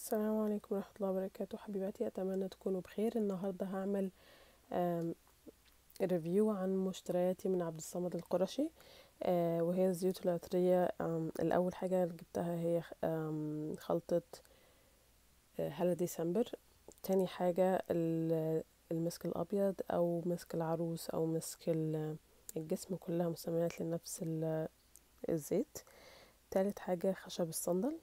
السلام عليكم ورحمة الله وبركاته حبيباتي أتمنى تكونوا بخير النهاردة هعمل آم، ريفيو عن مشترياتي من عبد الصمد القرشي آه، وهي الزيوت العطرية آم، الأول حاجة اللي جبتها هي آم، خلطة آه، هلا ديسمبر تاني حاجة ال- المسك الأبيض أو مسك العروس أو مسك ال- الجسم كلها مسميات لنفس ال- الزيت تالت حاجة خشب الصندل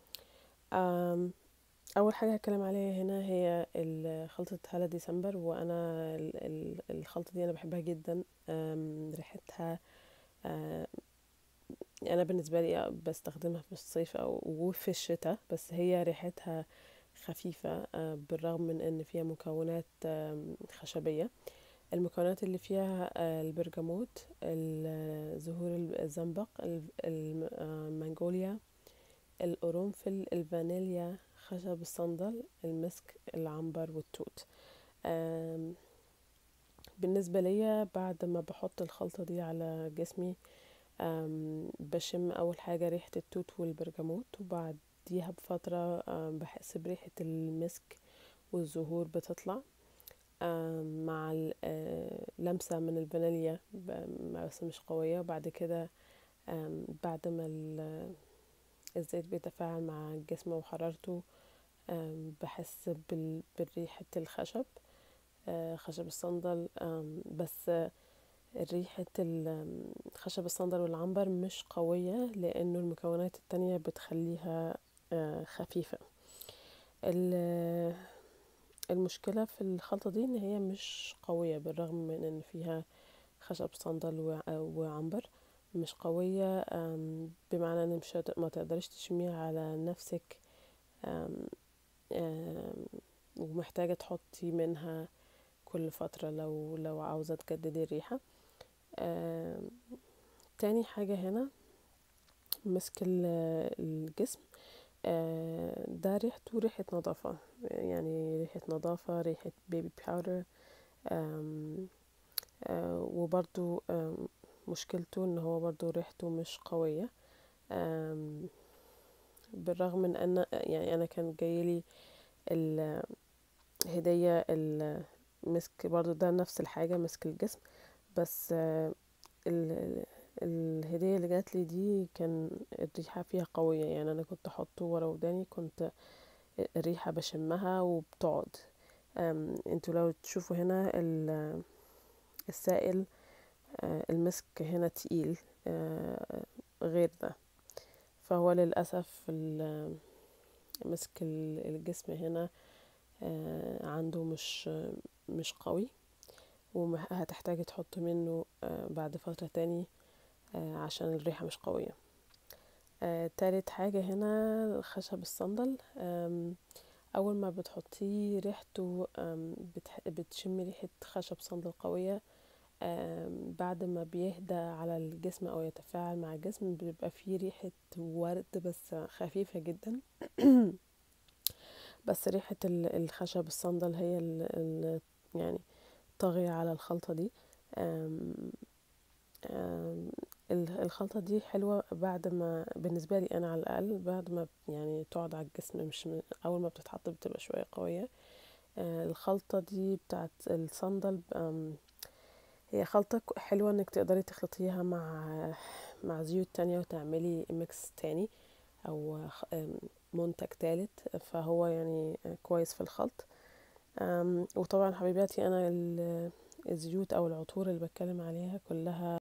آم، اول حاجه هتكلم عليها هنا هي ال- خلطه هلا ديسمبر وانا ال- ال- الخلطه دي انا بحبها جدا آم، ريحتها آم، انا بالنسبه لي بستخدمها في الصيف او وفي الشتاء بس هي ريحتها خفيفه آه، بالرغم من ان فيها مكونات آم، خشبيه المكونات اللي فيها آه، البرجموت ال- زهور الزنبق ال- الم- آه، المانجوليا القرنفل الفانيليا خشب الصندل المسك العنبر والتوت آم، بالنسبة ليا بعد ما بحط الخلطة دي على جسمي آم، بشم أول حاجة ريحة التوت والبرجموت وبعديها بفترة آم، بحس بريحة المسك والزهور بتطلع آم، مع ال- آه، لمسة من الفانيليا ب- بس مش قوية وبعد كده آم، بعد ما ال- الزيت بيتفاعل مع الجسم وحرارته آم، بحس بال- بريحة الخشب آه، خشب الصندل آم، بس آه، ريحة ال- آم، خشب الصندل والعنبر مش قوية لأنه المكونات التانية بتخليها آه، خفيفة ال- المشكلة في الخلطة دي إن هي مش قوية بالرغم من إن فيها خشب صندل وع- وعنبر مش قوية آم، بمعنى إن مش هت- ما تقدريش تشميها على نفسك آم، آم، ومحتاجة تحطي منها كل فترة لو لو عاوزة تجددي الريحة آم، تاني حاجة هنا مسك ال- الجسم آه، ده ريحته ريحة نظافة يعني ريحة نظافة ريحة بيبي باودر آم، آه، وبرضو آم، مشكلته ان هو برضو ريحته مش قوية آم، بالرغم من ان يعني انا كان جايلي الهدية المسك برضو ده نفس الحاجة مسك الجسم بس آه، ال- الهدية اللي جات لي دي كان الريحة فيها قوية يعني أنا كنت أحطه ورا وداني كنت الريحة بشمها وبتقعد أم، انتوا لو تشوفوا هنا ال- السائل آه، المسك هنا تقيل آه، غير ده فهو للأسف ال- مسك ال- الجسم هنا آه، عنده مش مش قوي وهتحتاجي تحط منه آه، بعد فترة تاني آه، عشان الريحة مش قوية آه، تالت حاجة هنا خشب الصندل آم، أول ما بتحطيه ريحته آم، بتح- بتشمي ريحة خشب صندل قوية آم، بعد ما بيهدى على الجسم أو يتفاعل مع الجسم بيبقى فيه ريحة ورد بس خفيفة جدا بس ريحة ال- الخشب الصندل هي اللي يعني طاغية على الخلطة دي آم، آم، ال- الخلطة دي حلوة بعد ما بالنسبة لي أنا على الأقل بعد ما يعني تقعد على الجسم مش من أول ما بتتحط بتبقى شوية قوية آه، الخلطة دي بتاعت الصندل آم، هي خلطة ك- حلوة انك تقدري تخلطيها مع مع زيوت تانية وتعملي ميكس تاني او خ- آم، منتج تالت فهو يعني كويس في الخلط آم، وطبعا حبيباتي انا ال- الزيوت او العطور اللي بتكلم عليها كلها